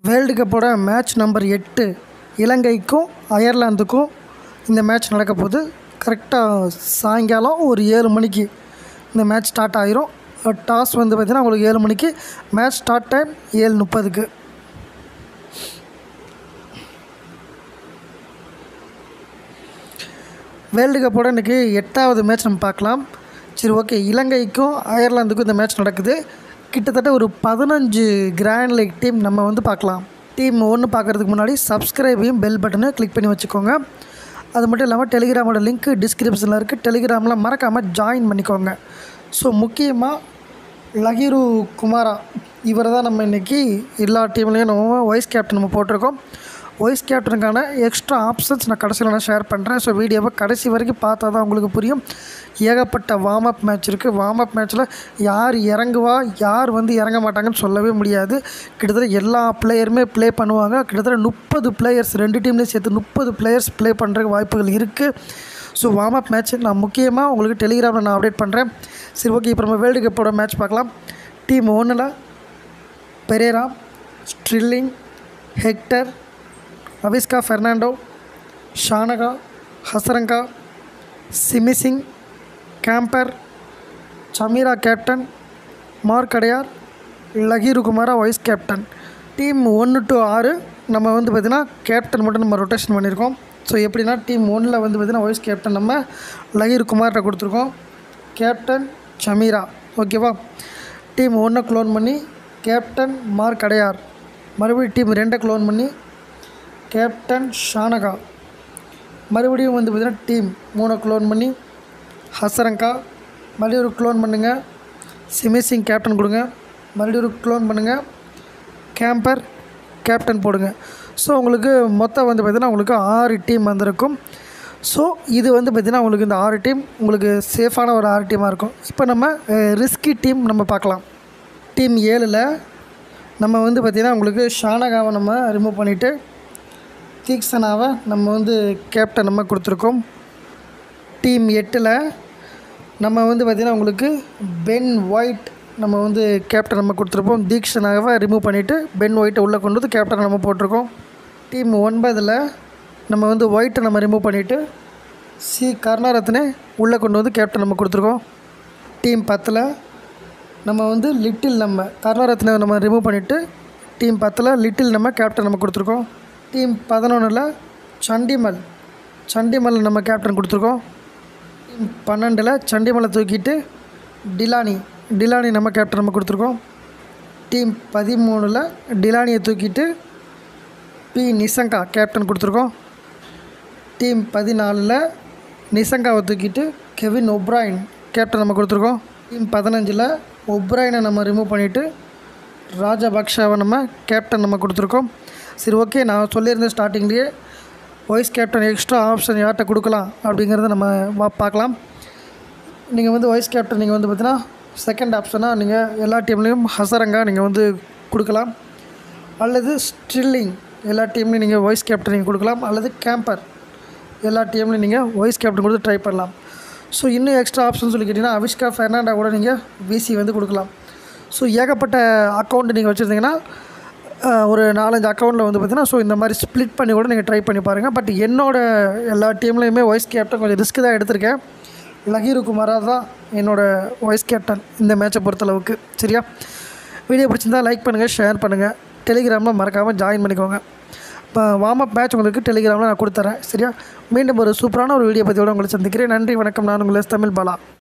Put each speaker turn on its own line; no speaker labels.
world கப்போட match number எட்டு இலங்கைக்கும் அயர்லாந்துக்கும் இந்த மேட்ச் நடக்க போகுது கரெக்டாக சாயங்காலம் ஒரு ஏழு மணிக்கு இந்த மேட்ச் ஸ்டார்ட் ஆயிரும் டாஸ் வந்து பார்த்திங்கன்னா உங்களுக்கு ஏழு மணிக்கு மேட்ச் ஸ்டார்ட் டைம் ஏழு முப்பதுக்கு வேர்ல்டு கப்போட இன்றைக்கி எட்டாவது மேட்ச் நம்ம பார்க்கலாம் சரி ஓகே இலங்கைக்கும் அயர்லாந்துக்கும் இந்த மேட்ச் நடக்குது கிட்டத்தட்ட ஒரு பதினஞ்சு கிராண்ட் லீக் டீம் நம்ம வந்து பார்க்கலாம் டீம் ஒன்று பார்க்குறதுக்கு முன்னாடி சப்ஸ்கிரைபையும் பெல் பட்டனை கிளிக் பண்ணி வச்சுக்கோங்க அது மட்டும் இல்லாமல் டெலிகிராமோட லிங்க் டிஸ்கிரிப்ஷனில் இருக்குது டெலிகிராமில் மறக்காமல் ஜாயின் பண்ணிக்கோங்க ஸோ முக்கியமாக லஹீரு குமாரா இவரை தான் நம்ம இன்றைக்கி எல்லா டீம்லேயும் நம்ம வைஸ் கேப்டன் நம்ம போட்டிருக்கோம் வைஸ் கேப்டனுக்கான எக்ஸ்ட்ரா ஆப்ஷன்ஸ் நான் கடைசியில் நான் ஷேர் பண்ணுறேன் ஸோ வீடியோவை கடைசி வரைக்கும் பார்த்தா தான் உங்களுக்கு புரியும் ஏகப்பட்ட வார்ம் அப் மேட்ச் இருக்குது வார்ம் அப் மேட்ச்சில் யார் இறங்குவா யார் வந்து இறங்க மாட்டாங்கன்னு சொல்லவே முடியாது கிட்டத்தட்ட எல்லா பிளேயருமே ப்ளே பண்ணுவாங்க கிட்டத்தட்ட முப்பது பிளேயர்ஸ் ரெண்டு டீம்லேயும் சேர்த்து முப்பது பிளேயர்ஸ் ப்ளே பண்ணுறதுக்கு வாய்ப்புகள் இருக்குது ஸோ வார்ம் அப் மேட்ச் நான் முக்கியமாக உங்களுக்கு டெலிகிராமில் நான் அப்டேட் பண்ணுறேன் சரி ஓகே இப்போ நம்ம வேர்ல்டு கப்போட மேட்ச் பார்க்கலாம் டீம் ஒன்றில் Perera Stirling Tector Avishka Fernando Shanaka Hasaranga Simi Singh Campher Chameera captain Mark Adair லகீரு குமாரா வைஸ் கேப்டன் டீம் ஒன்று டு ஆறு நம்ம வந்து பார்த்திங்கன்னா கேப்டன் மட்டும் நம்ம ரொட்டேஷன் பண்ணியிருக்கோம் ஸோ எப்படின்னா டீம் ஒன்றில் வந்து பார்த்திங்கன்னா வைஸ் கேப்டன் நம்ம லகீர் குமார்கிட்ட கொடுத்துருக்கோம் கேப்டன் சமீரா ஓகேவா டீம் ஒன்றை க்ளோன் பண்ணி கேப்டன் மார்க் அடையார் மறுபடியும் டீம் ரெண்டை க்ளோன் பண்ணி கேப்டன் ஷானகா மறுபடியும் வந்து பார்த்திங்கன்னா டீம் மூணை க்ளோன் பண்ணி ஹசரங்கா மறுபடியும் ஒரு க்ளோன் பண்ணுங்கள் சிமிசிங் கேப்டன் கொடுங்க மறுபடியும் ஒரு க்ளோன் பண்ணுங்கள் கேம்பர் கேப்டன் போடுங்க ஸோ உங்களுக்கு மொத்தம் வந்து பார்த்திங்கன்னா உங்களுக்கு ஆறு டீம் வந்திருக்கும் ஸோ இது வந்து பார்த்திங்கன்னா உங்களுக்கு இந்த ஆறு டீம் உங்களுக்கு சேஃபான ஒரு ஆறு டீமாக இருக்கும் இப்போ நம்ம ரிஸ்கி டீம் நம்ம பார்க்கலாம் டீம் ஏழில் நம்ம வந்து பார்த்திங்கன்னா உங்களுக்கு ஷானகாவை நம்ம ரிமூவ் பண்ணிவிட்டு தீக்ஷனாவை நம்ம வந்து கேப்டன் நம்ம கொடுத்துருக்கோம் டீம் எட்டில் நம்ம வந்து பார்த்திங்கன்னா உங்களுக்கு பென் ஒயிட் நம்ம வந்து கேப்டன் நம்ம கொடுத்துருப்போம் தீக்ஷனாவை ரிமூவ் பண்ணிவிட்டு பென் ஒயிட்டை உள்ளே கொண்டு வந்து கேப்டன் நம்ம போட்டிருக்கோம் டீம் ஒன்பதில் நம்ம வந்து ஒயிட்டை நம்ம ரிமூவ் பண்ணிவிட்டு சி கருணாரத்னே உள்ளே கொண்டு வந்து கேப்டன் நம்ம கொடுத்துருக்கோம் டீம் பத்தில் நம்ம வந்து லிட்டில் நம்ம கருணாரத்னை நம்ம ரிமூவ் பண்ணிவிட்டு டீம் பத்தில் லிட்டில் நம்ம கேப்டன் நம்ம கொடுத்துருக்கோம் டீம் பதினொன்றில் சண்டிமல் சண்டிமல் நம்ம கேப்டன் கொடுத்துருக்கோம் டீம் பன்னெண்டில் சண்டிமலை தூக்கிட்டு டிலானி டிலானி நம்ம கேப்டன் நம்ம கொடுத்துருக்கோம் டீம் பதிமூணில் டிலானியை தூக்கிட்டு பி நிசங்கா கேப்டன் கொடுத்துருக்கோம் டீம் பதினாலில் நிசங்காவை தூக்கிட்டு கெவின் ஒப்ராயின் கேப்டன் நம்ம கொடுத்துருக்கோம் டீம் பதினஞ்சில் ஒப்ராயினை நம்ம ரிமூவ் பண்ணிவிட்டு ராஜபக்ஷாவை நம்ம கேப்டன் நம்ம கொடுத்துருக்கோம் சரி ஓகே நான் சொல்லியிருந்தேன் ஸ்டார்டிங்லேயே வைஸ் கேப்டன் எக்ஸ்ட்ரா ஆப்ஷன் யார்கிட்ட கொடுக்கலாம் அப்படிங்கிறத நம்ம வா பார்க்கலாம் நீங்கள் வந்து வைஸ் கேப்டன் நீங்கள் வந்து பார்த்தீங்கன்னா செகண்ட் ஆப்ஷனாக நீங்கள் எல்லா டீம்லேயும் ஹசரங்கா நீங்கள் வந்து கொடுக்கலாம் அல்லது ஸ்ட்ரில்லிங் எல்லா டீம்லேயும் நீங்கள் வைஸ் கேப்டன் நீங்கள் கொடுக்கலாம் அல்லது கேம்பர் எல்லா டீம்லையும் நீங்கள் வைஸ் கேப்டன் கொடுத்து ட்ரை பண்ணலாம் ஸோ இன்னும் எக்ஸ்ட்ரா ஆப்ஷன் சொல்லி கேட்டிங்கன்னா அவிஷ்கா ஃபெர்னாண்டா கூட நீங்கள் விசி வந்து கொடுக்கலாம் ஸோ ஏகப்பட்ட அக்கௌண்ட் நீங்கள் வச்சுருந்தீங்கன்னா ஒரு நாலஞ்சு அக்கௌண்ட்டில் வந்து பார்த்தீங்கன்னா ஸோ இந்த மாதிரி ஸ்ப்ளிட் பண்ணி கூட நீங்கள் ட்ரை பண்ணி பாருங்கள் பட் என்னோட எல்லா டீம்லேயுமே வைஸ் கேப்டன் கொஞ்சம் ரிஸ்க் தான் எடுத்திருக்கேன் லஹீரு குமாரா தான் என்னோடய வைஸ் கேப்டன் இந்த மேட்சை பொறுத்தளவுக்கு சரியா வீடியோ பிடிச்சிருந்தா லைக் பண்ணுங்கள் ஷேர் பண்ணுங்கள் டெலிகிராமில் மறக்காமல் ஜாயின் பண்ணிக்கோங்க இப்போ வார்ம் அப் மேட்ச் உங்களுக்கு டெலிகிராமில் நான் கொடுத்துறேன் சரியா மீண்டும் ஒரு சூப்பரான ஒரு வீடியோ பற்றியோட உங்களை சந்திக்கிறேன் நன்றி வணக்கம் நான் உங்கள் எஸ் தமிழ் பாலா